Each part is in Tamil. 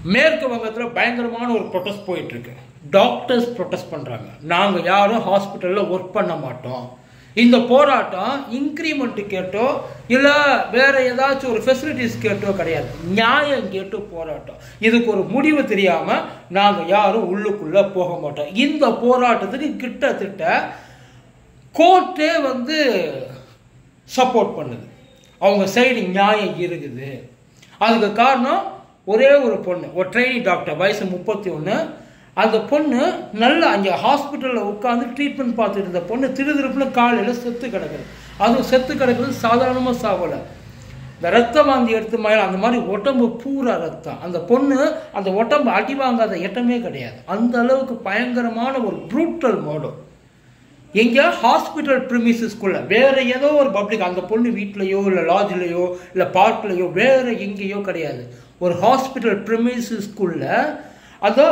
மேற்கு வங்கத்தில் பயங்கரமான ஒரு ப்ரொட்டஸ்ட் போயிட்டு இருக்கு டாக்டர்ஸ் ப்ரொட்டஸ்ட் பண்ணுறாங்க நாங்கள் யாரும் ஹாஸ்பிட்டலில் ஒர்க் பண்ண மாட்டோம் இந்த போராட்டம் இன்க்ரிமெண்ட் கேட்டோ இல்லை வேற ஏதாச்சும் ஒரு ஃபெசிலிட்டிஸ் கேட்டோ கிடையாது நியாயம் கேட்டு போராட்டம் இதுக்கு ஒரு முடிவு தெரியாமல் நாங்கள் யாரும் உள்ளுக்குள்ளே போக மாட்டோம் இந்த போராட்டத்துக்கு கிட்டத்தட்ட கோர்ட்டே வந்து சப்போர்ட் பண்ணுது அவங்க சைடு நியாயம் இருக்குது அதுக்கு காரணம் ஒரே ஒரு பொண்ணு ஒரு ட்ரைனிங் டாக்டர் வயசு முப்பத்தி ஒன்று அந்த பொண்ணு நல்ல அங்கே ஹாஸ்பிட்டலில் உட்காந்து ட்ரீட்மெண்ட் பார்த்துட்டு இருந்த பொண்ணு திருதிருப்புன்னு காலையில் செத்து கிடக்குது அதுவும் செத்து கிடக்குறது சாதாரணமாக சாவலை இந்த ரத்த வாந்தி எடுத்து மயில் அந்த மாதிரி உடம்பு பூரா ரத்தம் அந்த பொண்ணு அந்த உடம்பு அடி வாங்காத இடமே கிடையாது அந்த அளவுக்கு பயங்கரமான ஒரு ப்ரூட்டல் மோடம் எங்கே ஹாஸ்பிட்டல் ப்ரிமிசஸ்குள்ள வேற ஏதோ ஒரு பப்ளிக் அந்த பொண்ணு வீட்லேயோ இல்லை லாட்ஜ்லேயோ இல்லை பார்க்லேயோ வேற எங்கேயோ கிடையாது ஒரு ஹாஸ்பிட்டல் ப்ரிமிசஸ்குள்ள அதோ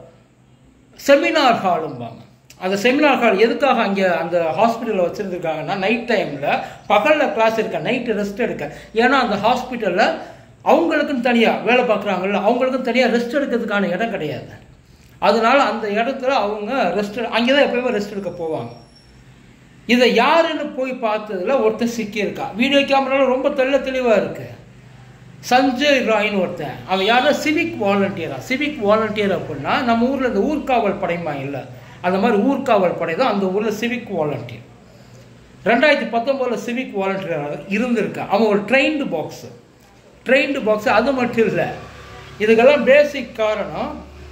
செமினார் ஹாலும்பாங்க அந்த செமினார் ஹால் எதுக்காக அங்கே அந்த ஹாஸ்பிட்டலில் வச்சுருந்துருக்காங்கன்னா நைட் டைமில் பகலில் கிளாஸ் இருக்க நைட்டு ரெஸ்ட் எடுக்க ஏன்னா அந்த ஹாஸ்பிட்டலில் அவங்களுக்குன்னு தனியாக வேலை பார்க்குறாங்கல்ல அவங்களுக்கும் தனியாக ரெஸ்ட் எடுக்கிறதுக்கான இடம் கிடையாது அதனால அந்த இடத்துல அவங்க ரெஸ்ட் அங்கே தான் எப்பயுமே ரெஸ்ட் எடுக்க போவாங்க இதை யாருன்னு போய் பார்த்ததுல ஒருத்தன் சிக்கியிருக்கா வீடியோ கேமரால ரொம்ப தெள்ள தெளிவாக இருக்கு சஞ்சய் ராய்னு ஒருத்தன் அவன் யாரா சிவிக் வாலண்டியரா சிவிக் வாலண்டியர் அப்படின்னா நம்ம ஊரில் இந்த ஊர்காவல் படைமா இல்லை அந்த மாதிரி ஊர்காவல் படை தான் அந்த ஊரில் சிவிக் வாலண்டியர் ரெண்டாயிரத்தி பத்தொம்போதில் சிவிக் வாலண்டியராக இருந்திருக்கான் அவன் ஒரு ட்ரெயின்டு பாக்ஸு ட்ரெயின்டு பாக்ஸு அது மட்டும் இல்லை இதுக்கெல்லாம் பேசிக் காரணம்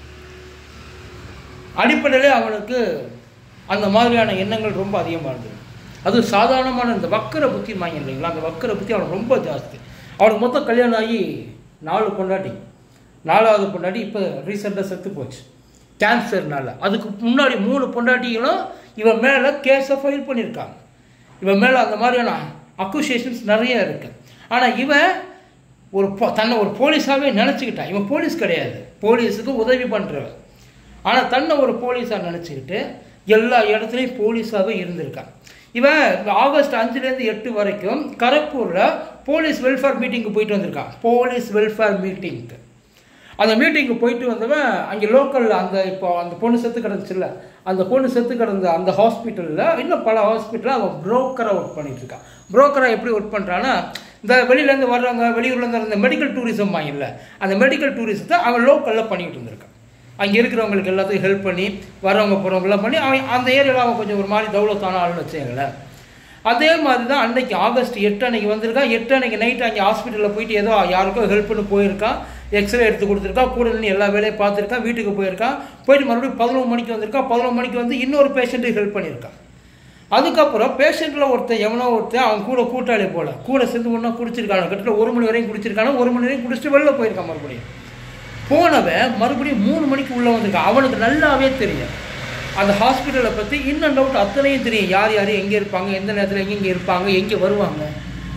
அடிப்படையிலே அவனுக்கு அந்த மாதிரியான எண்ணங்கள் ரொம்ப அதிகமாக இருந்தது அது சாதாரணமான இந்த வக்கர புத்தி மாங்க இல்லைங்களா அந்த வக்கர புத்தி அவனுக்கு ரொம்ப ஜாஸ்தி அவனுக்கு மொத்தம் கல்யாணம் ஆகி நாலு பொண்டாட்டி நாலாவது பொண்டாட்டி இப்போ ரீசெண்டாக செத்து போச்சு கேன்சர்னால அதுக்கு முன்னாடி மூணு பொண்டாட்டிகளும் இவன் மேலே கேஸை ஃபைல் பண்ணியிருக்காங்க இவன் மேலே அந்த மாதிரியான அக்குசேஷன்ஸ் நிறைய இருக்கு ஆனால் இவன் ஒரு பொ- தன்னை ஒரு போலீஸாகவே நினச்சிக்கிட்டான் இவன் போலீஸ் கிடையாது போலீஸுக்கு உதவி பண்ணுறவன் ஆனால் தன்னை ஒரு போலீஸாக நினச்சிக்கிட்டு எல்லா இடத்துலையும் போலீஸாகவே இருந்திருக்கான் இவன் இந்த ஆகஸ்ட் அஞ்சுலேருந்து எட்டு வரைக்கும் கரப்பூரில் போலீஸ் வெல்ஃபேர் மீட்டிங்க்கு போயிட்டு வந்திருக்கான் போலீஸ் வெல்ஃபேர் மீட்டிங்க்கு அந்த மீட்டிங்க்கு போயிட்டு வந்தவன் அங்கே லோக்கலில் அந்த இப்போ அந்த பொண்ணு செத்து கிடந்துச்சுல்ல அந்த பொண்ணு செத்து கிடந்த அந்த ஹாஸ்பிட்டலில் இன்னும் பல ஹாஸ்பிட்டலில் அவன் புரோக்கராக ஒர்க் பண்ணிட்டு இருக்கான் புரோக்கராக எப்படி ஒர்க் பண்ணுறான்னா இந்த வெளியிலேருந்து வர்றவங்க வெளியூர்லேருந்து இருந்த மெடிக்கல் டூரிசம் இல்லை அந்த மெடிக்கல் டூரிசத்தை அவன் லோக்கலில் பண்ணிட்டு இருந்திருக்கான் அங்கே இருக்கிறவங்களுக்கு எல்லாத்தையும் ஹெல்ப் பண்ணி வரவங்க போகிறவங்களாம் பண்ணி அவன் அந்த ஏரியாவில் அவன் கொஞ்சம் ஒரு மாதிரி தௌலத்தான ஆள்னு வச்சுங்களேன் அதே மாதிரி தான் அன்னைக்கு ஆகஸ்ட் எட்டு அன்னைக்கு வந்திருக்கான் எட்டு அன்னைக்கு நைட் அங்கே ஹாஸ்பிட்டலில் போயிட்டு ஏதோ யாருக்கோ ஹெல்ப் பண்ணி போயிருக்கான் எக்ஸ்ரே எடுத்து கொடுத்துருக்கா கூட நின்று எல்லா வேலையும் பார்த்துருக்கான் வீட்டுக்கு போயிருக்கான் போயிட்டு மறுபடியும் பதினொன்று மணிக்கு வந்திருக்கான் பதினொன்று மணிக்கு வந்து இன்னொரு பேஷண்ட்டுக்கு ஹெல்ப் பண்ணியிருக்கான் அதுக்கப்புறம் பேஷண்ட்டில் ஒருத்தன் எவனோ ஒருத்தன் அவன் கூட கூட்டாளி போல கூட சேர்ந்து ஒன்றா குடிச்சிருக்கான கிட்டத்தட்ட ஒரு மணி வரையும் குடிச்சிருக்கான ஒரு மணி வரையும் குடிச்சிட்டு வெளில போயிருக்கான் மறுபடியும் போனவன் மறுபடியும் மூணு மணிக்கு உள்ளே வந்திருக்கான் அவனுக்கு நல்லாவே தெரியும் அந்த ஹாஸ்பிட்டலை பற்றி இன் அண்ட் அவுட் அத்தனையும் தெரியும் யார் யார் எங்கே இருப்பாங்க எந்த நேரத்தில் எங்கெங்கே இருப்பாங்க எங்கே வருவாங்க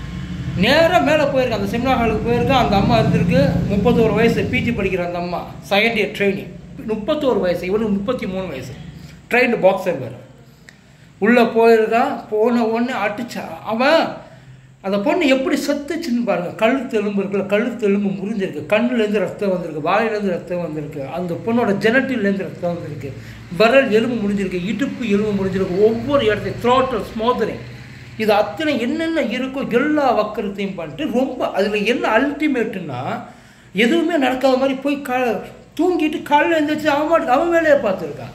நேராக மேலே போயிருக்கான் அந்த செமினார் ஹாலுக்கு போயிருக்கான் அந்த அம்மா இருந்திருக்கு முப்பத்தோரு வயசு பிஜி படிக்கிற அந்த அம்மா செகண்ட் இயர் ட்ரைனிங் முப்பத்தோரு வயசு இவனுக்கு முப்பத்தி மூணு வயசு ட்ரெயின்டு பாக்ஸர் வேறு உள்ளே போயிருக்கான் போன உடனே அடிச்சா அவன் அந்த பொண்ணு எப்படி செத்துச்சுன்னு பாருங்க கழுத்து எலும்பு இருக்குல்ல கழுத்து எலும்பு முறிஞ்சிருக்கு கண்ணுலேருந்து ரத்தம் வந்திருக்கு வாயிலேருந்து ரத்தம் வந்திருக்கு அந்த பொண்ணோட ஜெனட்டிலேருந்து ரத்தம் வந்திருக்கு விரல் எலும்பு முடிஞ்சிருக்கு இடுப்பு எலும்பு முடிஞ்சிருக்கு ஒவ்வொரு இடத்தையும் த்ரோட்டல் ஸ்மோதரிங் இது அத்தனை என்னென்ன இருக்கோ எல்லா வக்கரத்தையும் பண்ணிட்டு ரொம்ப அதில் என்ன அல்டிமேட்டுன்னா எதுவுமே நடக்காத மாதிரி போய் கா தூங்கிட்டு காலையில் எழுந்திரிச்சு அவன் மாட்டுக்கு அவன் வேலையை பார்த்துருக்கான்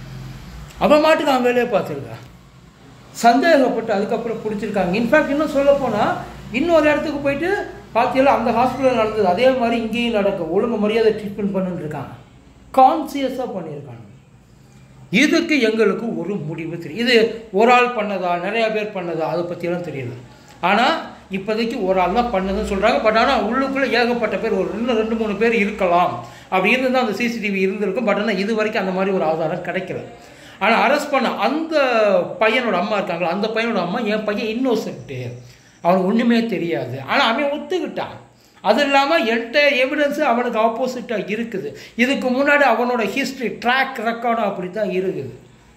அவன் மாட்டுக்கு அவன் வேலையை பார்த்துருக்கான் சந்தேகப்பட்டு அதுக்கப்புறம் பிடிச்சிருக்காங்க இன்ஃபேக்ட் இன்னும் சொல்ல போனால் இன்னொரு இடத்துக்கு போயிட்டு பார்த்தீங்களா அந்த ஹாஸ்பிட்டல் நடந்தது அதே மாதிரி இங்கேயும் நடக்கும் ஒழுங்கு மரியாதை ட்ரீட்மெண்ட் பண்ணுன்னு இருக்காங்க கான்சியஸாக பண்ணியிருக்காங்க இதுக்கு எங்களுக்கு ஒரு முடிவு தெரியும் இது ஒரு ஆள் பண்ணதா நிறைய பேர் பண்ணதா அதை பற்றியெல்லாம் தெரியல ஆனால் இப்போதைக்கு ஒரு ஆள் தான் பண்ணதுன்னு சொல்கிறாங்க பட் ஆனால் உள்ளுக்குள்ளே ஏகப்பட்ட பேர் ஒரு இன்னும் ரெண்டு மூணு பேர் இருக்கலாம் அப்படி இருந்து தான் அந்த சிசிடிவி இருந்திருக்கும் பட் ஆனால் இது வரைக்கும் அந்த மாதிரி ஒரு ஆதாரம் கிடைக்கல ஆனால் அரெஸ்ட் பண்ண அந்த பையனோட அம்மா இருக்காங்களா அந்த பையனோட அம்மா என் பையன் இன்னோசென்ட்டு அவனுக்கு ஒன்றுமே தெரியாது ஆனால் அவன் ஒத்துக்கிட்டான் அது இல்லாமல் என்கிட்ட எவிடன்ஸ் அவனுக்கு ஆப்போசிட்டாக இருக்குது இதுக்கு முன்னாடி அவனோட ஹிஸ்ட்ரி ட்ராக் ரெக்கார்டும் அப்படி தான் இருக்குது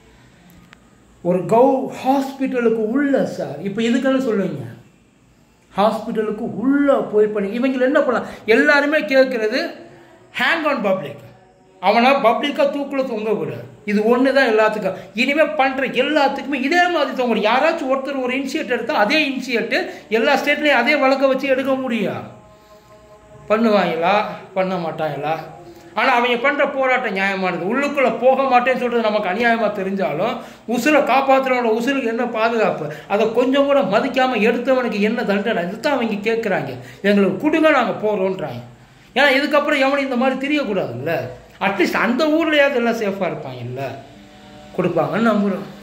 ஒரு கவு ஹாஸ்பிட்டலுக்கு உள்ள சார் இப்போ இதுக்கெல்லாம் சொல்லுவீங்க ஹாஸ்பிட்டலுக்கு உள்ளே போய் பண்ணி இவங்க என்ன பண்ணலாம் எல்லாருமே கேட்குறது ஹேங் ஆன் பப்ளிக் அவனை பப்ளிக்காக தூக்கில் தொங்க விடு இது ஒன்று தான் எல்லாத்துக்கும் இனிமேல் பண்ணுற எல்லாத்துக்குமே இதே மாதிரி தொங்க விடு. யாராச்சும் ஒருத்தர் ஒரு இனிஷியேட் எடுத்தால் அதே இனிஷியேட்டு எல்லா ஸ்டேட்லேயும் அதே வழக்க வச்சு எடுக்க முடியும் பண்ணுவாங்களா பண்ண மாட்டாங்களா ஆனால் அவங்க பண்ணுற போராட்டம் நியாயமானது உள்ளுக்குள்ளே போக மாட்டேன்னு சொல்கிறது நமக்கு அநியாயமாக தெரிஞ்சாலும் உசுரை காப்பாற்றுறவனோட உசுருக்கு என்ன பாதுகாப்பு அதை கொஞ்சம் கூட மதிக்காமல் எடுத்தவனுக்கு என்ன தண்டனை இதுதான் அவங்க கேட்குறாங்க எங்களுக்கு கொடுங்க நாங்கள் போகிறோன்றாங்க ஏன்னா இதுக்கப்புறம் எவனும் இந்த மாதிரி தெரியக்கூடாதுல்ல அட்லீஸ்ட் அந்த ஊர்லையாவது எல்லாம் சேஃபாக இருப்பாங்கல்ல கொடுப்பாங்கன்னு நம்புகிறோம்